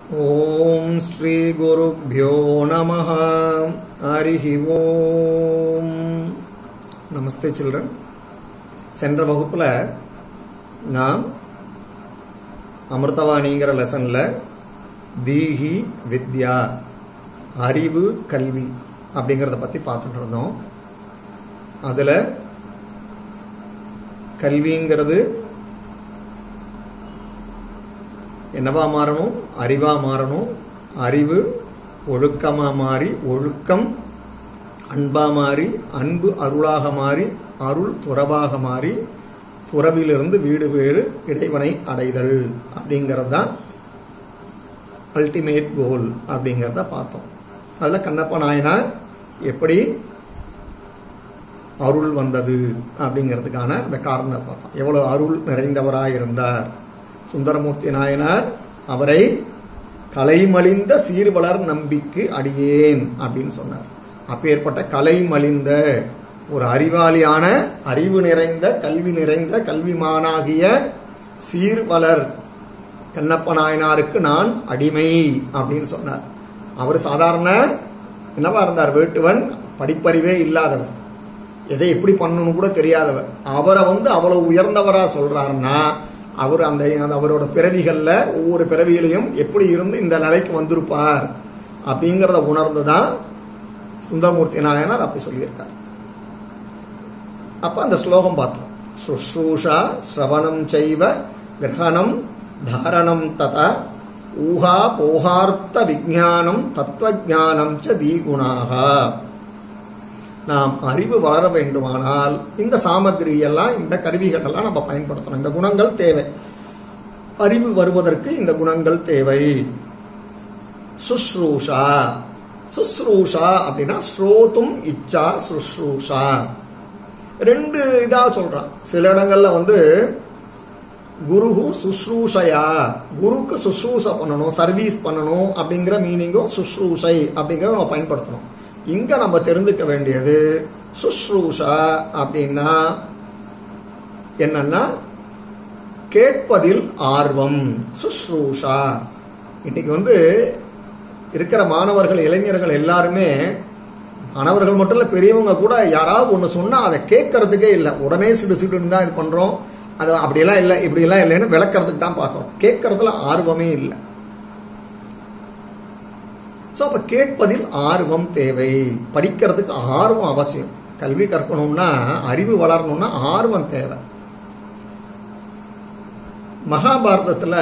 ஓம் ஸ்ரீ குருப்யோ நம ஹரிஹி ஓம் நமஸ்தே சில்ட்ரன் சென்ற வகுப்பில் நாம் அமிர்தவாணிங்கிற லெசனில் தீஹி வித்யா அறிவு கல்வி அப்படிங்கிறத பற்றி பார்த்துட்டு இருந்தோம் அதில் கல்விங்கிறது என்னவா மாறணும் அறிவா மாறணும் அறிவு ஒழுக்கமா மாறி ஒழுக்கம் அன்பா மாறி அன்பு அருளாக மாறி அருள் துறவாக மாறி துறவிலிருந்து வீடு வேறு இறைவனை அடைதல் அப்படிங்கிறது தான் அல்டிமேட் கோல் அப்படிங்கிறத பார்த்தோம் அதில் கண்ணப்ப நாயனார் எப்படி அருள் வந்தது அப்படிங்கிறதுக்கான அந்த காரணத்தை பார்த்தோம் எவ்வளவு அருள் நிறைந்தவராக இருந்தார் சுந்தரமூர்த்தி நாயனார் அவரை கலைமலிந்த சீர்வளர் நம்பிக்கு அடியேன் அப்படின்னு சொன்னார் அப்பேற்பட்ட கலைமலிந்த ஒரு அறிவாளியான அறிவு நிறைந்த கல்வி நிறைந்த கல்விமானாகிய சீர்வளர் கண்ணப்ப நாயனாருக்கு நான் அடிமை அப்படின்னு சொன்னார் அவர் சாதாரண என்னவா இருந்தார் வேட்டுவன் படிப்பறிவே இல்லாதவர் எதை எப்படி பண்ணணும் கூட தெரியாதவர் அவரை வந்து அவ்வளவு உயர்ந்தவரா சொல்றாருன்னா அவர் அந்த அவரோட பிறவிகள்ல ஒவ்வொரு பிறவியிலையும் எப்படி இருந்து இந்த நிலைக்கு வந்திருப்பார் அப்படிங்கிறத உணர்ந்து தான் சுந்தரமூர்த்தி நாயனார் அப்படி சொல்லியிருக்கார் அப்ப அந்த ஸ்லோகம் பார்த்தோம் சுஷ்ரூஷா சிரவணம் செய்வ கிரகணம் தாரணம் ததா ஊஹா போகார்த்த விஜானம் தத்துவஜானம் ச தீகுணாக நாம் அறிவு வளர வேண்டுமானால் இந்த சாமகிரி எல்லாம் இந்த கருவிகள் எல்லாம் நம்ம பயன்படுத்தணும் இந்த குணங்கள் தேவை அறிவு வருவதற்கு இந்த குணங்கள் தேவை சுஷ்ரூஷா சுஷ்ரூஷா அப்படின்னா ஸ்ரோத்தும் இச்சா சுஷ்ரூஷா ரெண்டு இதா சொல்றான் சில இடங்கள்ல வந்து குருஹு சுஷ்ரூஷையா குருக்கு சுஷ்ரூஷ பண்ணணும் சர்வீஸ் பண்ணணும் அப்படிங்கிற மீனிங்கும் சுஷ்ரூஷை அப்படிங்கிறத நம்ம பயன்படுத்தணும் இங்க நம்ம தெரிந்துக்க வேண்டியது சுஷ்ரூஷா அப்படின்னா என்னன்னா கேட்பதில் ஆர்வம் சுஷ்ரூஷா இன்னைக்கு வந்து இருக்கிற மாணவர்கள் இளைஞர்கள் எல்லாருமே மாணவர்கள் மட்டும் இல்லை பெரியவங்க கூட யாராவது ஒன்று சொன்னால் அதை கேட்கறதுக்கே இல்லை உடனே சிடு சிடுன்னு தான் இது பண்ணுறோம் அது அப்படியெல்லாம் இல்லை இப்படியெல்லாம் இல்லைன்னு விளக்கறதுக்கு தான் பார்க்குறோம் கேட்கறதுல ஆர்வமே இல்லை ஸோ அப்போ கேட்பதில் ஆர்வம் தேவை படிக்கிறதுக்கு ஆர்வம் அவசியம் கல்வி கற்கணும்னா அறிவு வளரணும்னா ஆர்வம் தேவை மகாபாரதத்தில்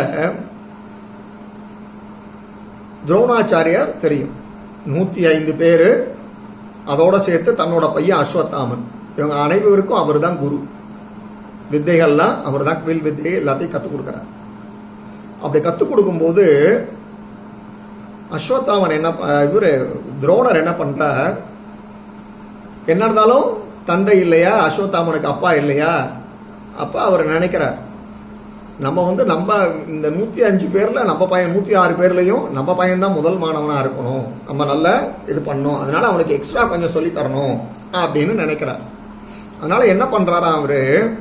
துரோணாச்சாரியார் தெரியும் நூற்றி ஐந்து பேர் அதோட சேர்த்து தன்னோட பையன் அஸ்வத்தாமன் இவங்க அனைவருக்கும் அவர் தான் குரு வித்தைகள்லாம் அவர் தான் வில் வித்தையை எல்லாத்தையும் கற்றுக் கொடுக்குறார் அப்படி கற்றுக் கொடுக்கும்போது அஸ்வத்தாமன் என்ன இவர் துரோணர் என்ன பண்றார் என்ன இருந்தாலும் தந்தை இல்லையா அஸ்வத்தாமனுக்கு அப்பா இல்லையா அப்பா அவர் நினைக்கிறார் நம்ம வந்து நம்ம இந்த நூத்தி அஞ்சு பேர்ல நம்ம பையன் நூத்தி ஆறு பேர்லயும் நம்ம பையன் தான் முதல் மாணவனா இருக்கணும் நம்ம நல்ல இது பண்ணணும் அதனால அவனுக்கு எக்ஸ்ட்ரா கொஞ்சம் சொல்லி தரணும் அப்படின்னு நினைக்கிறார் அதனால என்ன பண்றாரா அவரு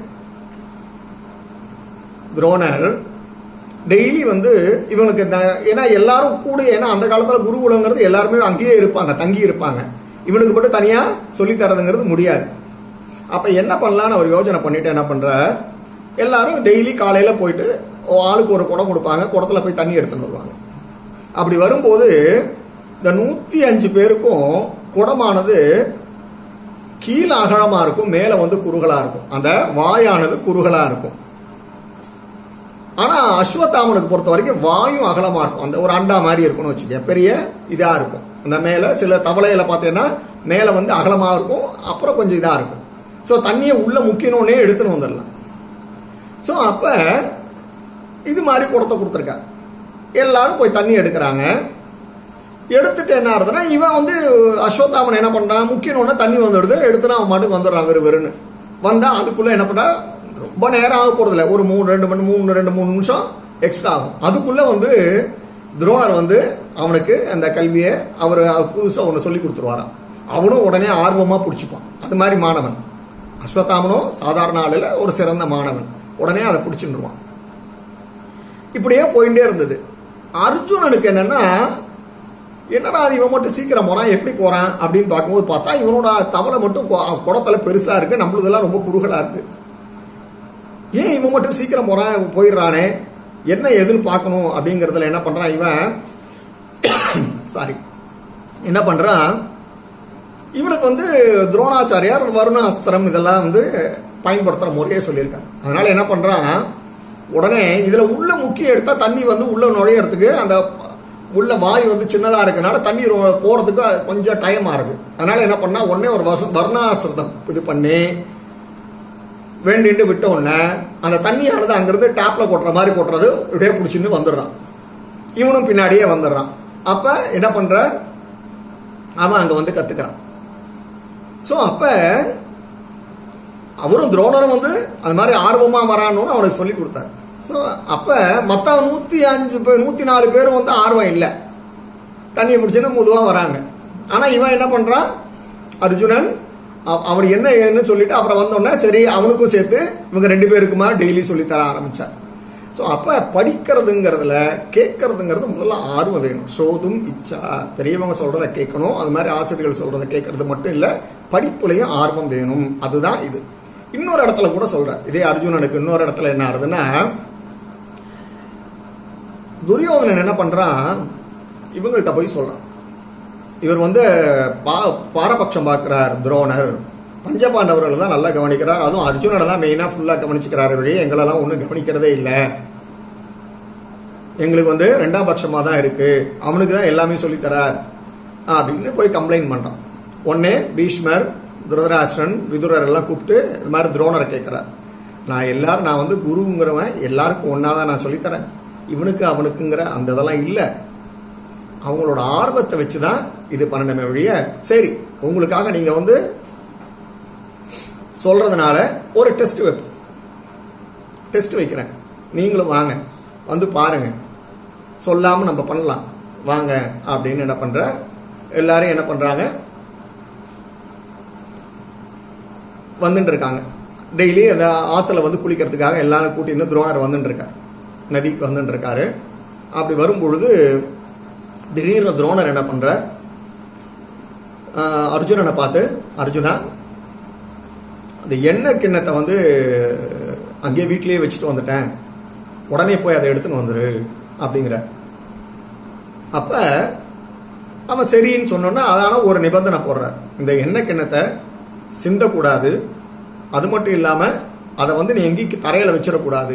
துரோணர் டெய்லி வந்து இவனுக்கு ஏன்னா எல்லாரும் கூட ஏன்னா அந்த காலத்துல குருகுலங்கிறது எல்லாருமே அங்கேயே இருப்பாங்க தங்கி இருப்பாங்க இவனுக்கு மட்டும் தனியா சொல்லி தரதுங்கிறது முடியாது அப்ப என்ன பண்ணலான்னு அவர் யோசனை பண்ணிட்டு என்ன பண்ற எல்லாரும் டெய்லி காலையில போயிட்டு ஆளுக்கு ஒரு குடம் கொடுப்பாங்க குடத்துல போய் தண்ணி எடுத்துன்னு வருவாங்க அப்படி வரும்போது இந்த நூத்தி அஞ்சு பேருக்கும் குடமானது கீழே அகலமா இருக்கும் மேல வந்து குறுகலா இருக்கும் அந்த வாயானது குறுகலா இருக்கும் ஆனா அஸ்வத்தாமனுக்கு பொறுத்த வரைக்கும் வாயும் அகலமா இருக்கும் அந்த ஒரு அண்டா மாதிரி இருக்கும்னு வச்சுக்க பெரிய இதா இருக்கும் அந்த மேல சில தவளையில பார்த்தீங்கன்னா மேல வந்து அகலமா இருக்கும் அப்புறம் கொஞ்சம் இதா இருக்கும் ஸோ தண்ணியை உள்ள முக்கினோடனே எடுத்துன்னு வந்துடலாம் ஸோ அப்ப இது மாதிரி குடத்தை கொடுத்துருக்காங்க எல்லாரும் போய் தண்ணி எடுக்கிறாங்க எடுத்துட்டு என்ன ஆகுதுன்னா இவன் வந்து அஸ்வத்தாமன் என்ன பண்றான் முக்கியனோட தண்ணி வந்துடுது எடுத்துனா அவன் மாட்டுக்கு வந்துடுறான் வெறு வெறுன்னு வந்தா அதுக்குள்ள என்ன பண்ணா ரொம்ப நேரம் ஆக போறதில்ல ஒரு மூணு ரெண்டு மணி மூணு ரெண்டு மூணு நிமிஷம் எக்ஸ்ட்ரா ஆகும் அதுக்குள்ள வந்து துரோணர் வந்து அவனுக்கு அந்த கல்வியை அவர் புதுசாக ஒன்று சொல்லி கொடுத்துருவாராம் அவனும் உடனே ஆர்வமா பிடிச்சிப்பான் அது மாதிரி மாணவன் அஸ்வத்தாமனும் சாதாரண ஆளுல ஒரு சிறந்த மாணவன் உடனே அதை பிடிச்சிருவான் இப்படியே போயிட்டே இருந்தது அர்ஜுனனுக்கு என்னன்னா என்னடா அது இவன் மட்டும் சீக்கிரம் போறான் எப்படி போறான் அப்படின்னு பார்க்கும்போது பார்த்தா இவனோட தவளை மட்டும் கொ- குடத்துல பெருசா இருக்கு நம்மளதெல்லாம் ரொம்ப குறுகலா இருக்கு ஏன் இவன் மட்டும் சீக்கிரம் போறான் போயிடுறானே என்ன எதுன்னு பார்க்கணும் அப்படிங்கறதுல என்ன பண்றான் இவன் சாரி என்ன பண்றான் இவனுக்கு வந்து துரோணாச்சாரியார் வருணாஸ்திரம் இதெல்லாம் வந்து பயன்படுத்துற முறையே சொல்லியிருக்காரு அதனால என்ன பண்றான் உடனே இதுல உள்ள முக்கிய எடுத்தா தண்ணி வந்து உள்ள நுழையறதுக்கு அந்த உள்ள வாய் வந்து சின்னதா இருக்கனால தண்ணி ரொ- போறதுக்கு அது கொஞ்சம் டைம் ஆகுது அதனால என்ன பண்ணா உடனே ஒரு வச வர்ணாசிரதம் இது பண்ணி வேண்டிட்டு விட்ட உடனே அந்த தண்ணியானது அங்கிருந்து டேப்ல கொட்டுற மாதிரி கொட்டுறது இப்படியே பிடிச்சின்னு வந்துடுறான் இவனும் பின்னாடியே வந்துடுறான் அப்ப என்ன பண்ற அவன் அங்க வந்து கத்துக்கிறான் சோ அப்ப அவரும் துரோணரும் வந்து அது மாதிரி ஆர்வமா வரான்னு அவனுக்கு சொல்லி கொடுத்தாரு சோ அப்ப மத்த நூத்தி அஞ்சு பேர் நூத்தி நாலு பேரும் வந்து ஆர்வம் இல்லை தண்ணியை பிடிச்சுன்னு முதுவா வராங்க ஆனா இவன் என்ன பண்றான் அர்ஜுனன் அவ- அவர் என்ன ஏன்னு சொல்லிட்டு அப்புறம் வந்தோடனே சரி அவனுக்கும் சேர்த்து இவங்க ரெண்டு பேருக்குமா டெய்லி சொல்லி தர ஆரம்பிச்சார் ஸோ அப்ப படிக்கிறதுங்கிறதுல கேட்கறதுங்கிறது முதல்ல ஆர்வம் வேணும் சோதும் இச்சா பெரியவங்க சொல்றத கேட்கணும் அது மாதிரி ஆசிரியர்கள் சொல்றத கேட்கறது மட்டும் இல்ல படிப்புலையும் ஆர்வம் வேணும் அதுதான் இது இன்னொரு இடத்துல கூட சொல்றார் இதே அர்ஜுனனுக்கு இன்னொரு இடத்துல என்ன ஆகுதுன்னா துரியோதனன் என்ன பண்றான் இவங்கள்ட்ட போய் சொல்றான் இவர் வந்து பா- பாரபட்சம் பார்க்கிறார் துரோணர் பஞ்சபாண்டவர்கள் தான் நல்லா கவனிக்கிறார் அதுவும் அர்ஜுனனை தான் மெயினா ஃபுல்லா கவனிச்சுக்கிறாரு வழி எங்களெல்லாம் ஒன்றும் கவனிக்கிறதே இல்லை எங்களுக்கு வந்து ரெண்டாம் பட்சமா தான் இருக்கு அவனுக்கு தான் எல்லாமே சொல்லித் தரார் அப்படின்னு போய் கம்ப்ளைண்ட் பண்றான் உடனே பீஷ்மர் துரதராஷ்டிரன் விதுரர் எல்லாம் கூப்பிட்டு இது மாதிரி துரோணரை கேட்கிறார் நான் எல்லாரும் நான் வந்து குருங்கிறவன் எல்லாருக்கும் ஒன்னா தான் நான் சொல்லித்தரேன் இவனுக்கு அவனுக்குங்கிற அந்த இதெல்லாம் இல்லை அவங்களோட ஆர்வத்தை வச்சு தான் இது பண்ணணுமே ஒழிய சரி உங்களுக்காக நீங்க வந்து சொல்றதுனால ஒரு டெஸ்ட் வைப்போம் டெஸ்ட் வைக்கிறேன் நீங்களும் வாங்க வந்து பாருங்க சொல்லாம நம்ம பண்ணலாம் வாங்க அப்படின்னு என்ன பண்ற எல்லாரும் என்ன பண்றாங்க வந்துட்டு இருக்காங்க டெய்லி அந்த ஆத்துல வந்து குளிக்கிறதுக்காக எல்லாரும் கூட்டின்னு துரோணர் வந்துட்டு இருக்காரு நதிக்கு வந்துட்டு இருக்காரு அப்படி வரும் பொழுது திடீர்னு துரோணர் என்ன பண்றார் ஆஹ் அர்ஜுனனை பார்த்து அர்ஜுனா அந்த எண்ணெய் கிண்ணத்தை வந்து அங்கேயே வீட்லயே வச்சுட்டு வந்துட்டேன் உடனே போய் அதை எடுத்துன்னு வந்துரு அப்படிங்கிற அப்ப அவன் சரின்னு சொன்னோன்னா அதான ஒரு நிபந்தனை போடுறார் இந்த எண்ணெய் கிண்ணத்தை சிந்தக்கூடாது அது மட்டும் இல்லாம அதை வந்து நீ எங்கேயும் தரையில வச்சிடக்கூடாது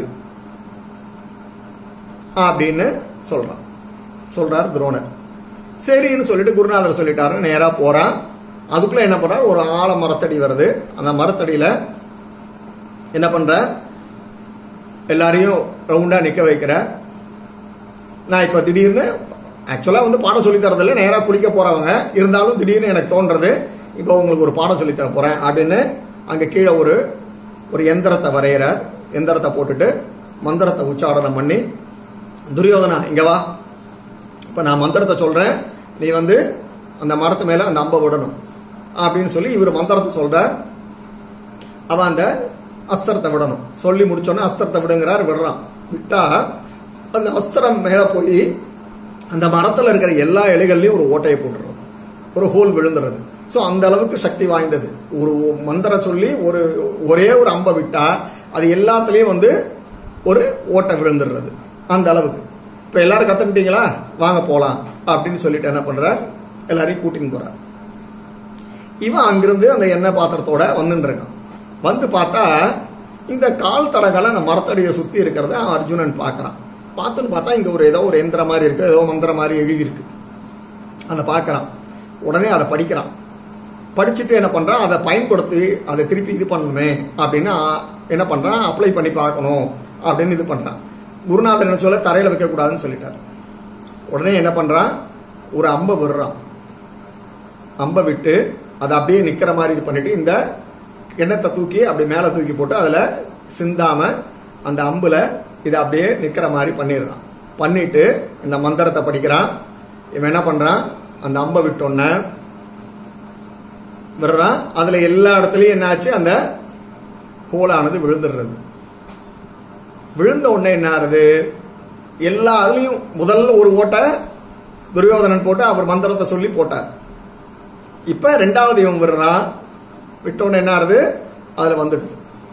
அப்படின்னு சொல்றான் சொல்றார் துரோணர் சரின்னு சொல்லிட்டு குருநாதர் சொல்லிட்டாரு நேரா போறான் அதுக்குள்ள என்ன பண்றார் ஒரு ஆல மரத்தடி வருது அந்த மரத்தடியில என்ன பண்ற எல்லாரையும் ரவுண்டா நிக்க வைக்கிறார் நான் இப்ப திடீர்னு ஆக்சுவலா வந்து பாடம் சொல்லி தரதில்ல நேரா குளிக்க போறவங்க இருந்தாலும் திடீர்னு எனக்கு தோன்றது இப்போ உங்களுக்கு ஒரு பாடம் சொல்லி தர போறேன் அப்படின்னு அங்க கீழே ஒரு ஒரு எந்திரத்தை வரைகிறார் எந்திரத்தை போட்டுட்டு மந்திரத்தை உச்சாரணம் பண்ணி துரியோதனா இங்க வா இப்ப நான் மந்திரத்தை சொல்றேன் நீ வந்து அந்த மரத்து மேல அந்த அம்பை விடணும் அப்படின்னு சொல்லி இவர் மந்திரத்தை சொல்றார் அவன் அந்த அஸ்திரத்தை விடணும் சொல்லி முடிச்சோன்னே அஸ்திரத்தை விடுங்கிறார் விடுறான் விட்டா அந்த அஸ்திரம் மேல போய் அந்த மரத்துல இருக்கிற எல்லா இலைகள்லயும் ஒரு ஓட்டையை போட்டுறது ஒரு ஹோல் விழுந்துறது சோ அந்த அளவுக்கு சக்தி வாய்ந்தது ஒரு மந்திரம் சொல்லி ஒரு ஒரே ஒரு அம்பை விட்டா அது எல்லாத்துலயும் வந்து ஒரு ஓட்டை விழுந்துடுறது அந்த அளவுக்கு இப்ப எல்லாரும் கத்துக்கிட்டீங்களா வாங்க போலாம் அப்படின்னு சொல்லிட்டு என்ன பண்றார் எல்லாரையும் கூட்டின்னு போறார் இவன் அங்கிருந்து அந்த எண்ணெய் பாத்திரத்தோட வந்துட்டு இருக்கான் வந்து பார்த்தா இந்த கால் தடங்களை அந்த மரத்தடியை சுத்தி இருக்கிறத அவன் அர்ஜுனன் பார்க்கறான் பார்த்துன்னு பார்த்தா இங்க ஒரு ஏதோ ஒரு எந்திர மாதிரி இருக்கு ஏதோ மந்திர மாதிரி எழுதியிருக்கு அதை பார்க்கறான் உடனே அதை படிக்கிறான் படிச்சுட்டு என்ன பண்றான் அதை பயன்படுத்தி அதை திருப்பி இது பண்ணணுமே அப்படின்னு ஆ- என்ன பண்றான் அப்ளை பண்ணி பார்க்கணும் அப்படின்னு இது பண்றான் குருநாதர் என்ன சொல்ல தரையில வைக்க கூடாதுன்னு சொல்லிட்டார் உடனே என்ன பண்றான் ஒரு அம்பை விடுறான் அம்பை விட்டு அதை அப்படியே நிக்கிற மாதிரி இது பண்ணிட்டு இந்த கிண்ணத்தை தூக்கி அப்படி மேல தூக்கி போட்டு அதுல சிந்தாம அந்த அம்புல இதை அப்படியே நிக்கிற மாதிரி பண்ணிடுறான் பண்ணிட்டு இந்த மந்திரத்தை படிக்கிறான் இவன் என்ன பண்றான் அந்த அம்பை விட்டோன்ன விடுறான் அதுல எல்லா இடத்துலயும் என்னாச்சு அந்த கோலானது விழுந்துடுறது விழுந்த உடனே என்ன ஆகுது எல்லா அதுலயும் முதல்ல ஒரு ஓட்டை துரியோதனன் போட்டு அவர் மந்திரத்தை சொல்லி போட்டார் இப்ப ரெண்டாவது இவன் விடுறான் விட்டோன்னு என்ன ஆகுது அதுல வந்துடுது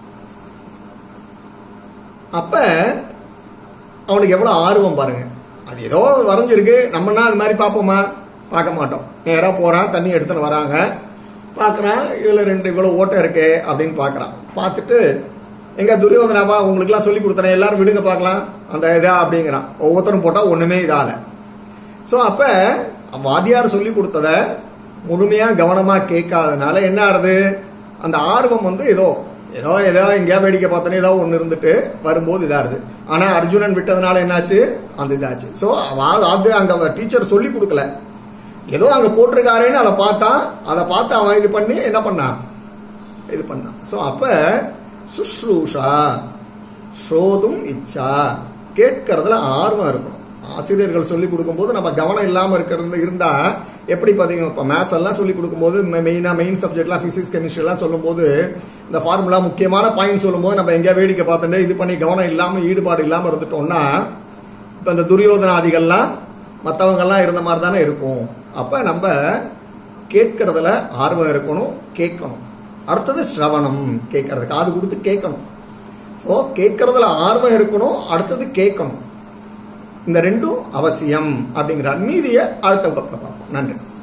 அப்ப அவனுக்கு எவ்வளவு ஆர்வம் பாருங்க அது ஏதோ வரைஞ்சிருக்கு நம்மனா அது மாதிரி பார்ப்போமா பார்க்க மாட்டோம் நேரா போறான் தண்ணி எடுத்துன்னு வராங்க பார்க்கறான் இதுல ரெண்டு இவ்வளவு ஓட்டை இருக்கே அப்படின்னு பார்க்கறான் பார்த்துட்டு எங்க துரியோதனாவா உங்களுக்குலாம் சொல்லி கொடுத்தனே எல்லாரும் விடுங்க பார்க்கலாம் அந்த இதா அப்படிங்கிறான் ஒவ்வொருத்தரும் போட்டா ஒண்ணுமே இதால ஸோ அப்ப வாத்தியார் சொல்லி கொடுத்தத முழுமையா கவனமா கேட்காதனால என்ன ஆறுது அந்த ஆர்வம் வந்து ஏதோ ஏதோ ஏதோ எங்கேயா வேடிக்கை பார்த்தோன்னே ஏதோ ஒன்று இருந்துட்டு வரும்போது இதாருது ஆனா அர்ஜுனன் விட்டதுனால என்னாச்சு அந்த இதாச்சு ஸோ அது அங்க டீச்சர் சொல்லி கொடுக்கல ஏதோ அங்க போட்டிருக்காருன்னு அதை பார்த்தான் அதை பார்த்து அவன் இது பண்ணி என்ன பண்ணான் இது பண்ணான் ஸோ அப்ப சுஷ்ரூஷா ஸ்ரோதும் இச்சா கேட்கறதுல ஆர்வம் இருக்கணும் ஆசிரியர்கள் சொல்லி கொடுக்கும்போது நம்ம கவனம் இல்லாம இருக்கிறது இருந்தா எப்படி பார்த்தீங்க இப்போ மேத்ஸ் எல்லாம் சொல்லி கொடுக்கும்போது மெயினாக மெயின் சப்ஜெக்ட்லாம் ஃபிசிக்ஸ் கெமிஸ்ட்ரி எல்லாம் சொல்லும்போது இந்த ஃபார்முலா முக்கியமான பாயிண்ட் சொல்லும்போது நம்ம எங்கேயா வேடிக்கை பார்த்துட்டு இது பண்ணி கவனம் இல்லாமல் ஈடுபாடு இல்லாமல் இருந்துட்டோம்னா இப்போ இந்த துரியோதனாதிகள்லாம் மற்றவங்கெல்லாம் இருந்த மாதிரி தானே இருக்கும் அப்போ நம்ம கேட்கறதுல ஆர்வம் இருக்கணும் கேட்கணும் அடுத்தது ஸ்ரவணம் கேட்கறது காது கொடுத்து கேட்கணும் ஸோ கேட்கறதுல ஆர்வம் இருக்கணும் அடுத்தது கேட்கணும் இந்த ரெண்டும் அவசியம் அப்படிங்கிறார் மீதியை அடுத்த வகுப்புல பார்ப்போம் நன்றி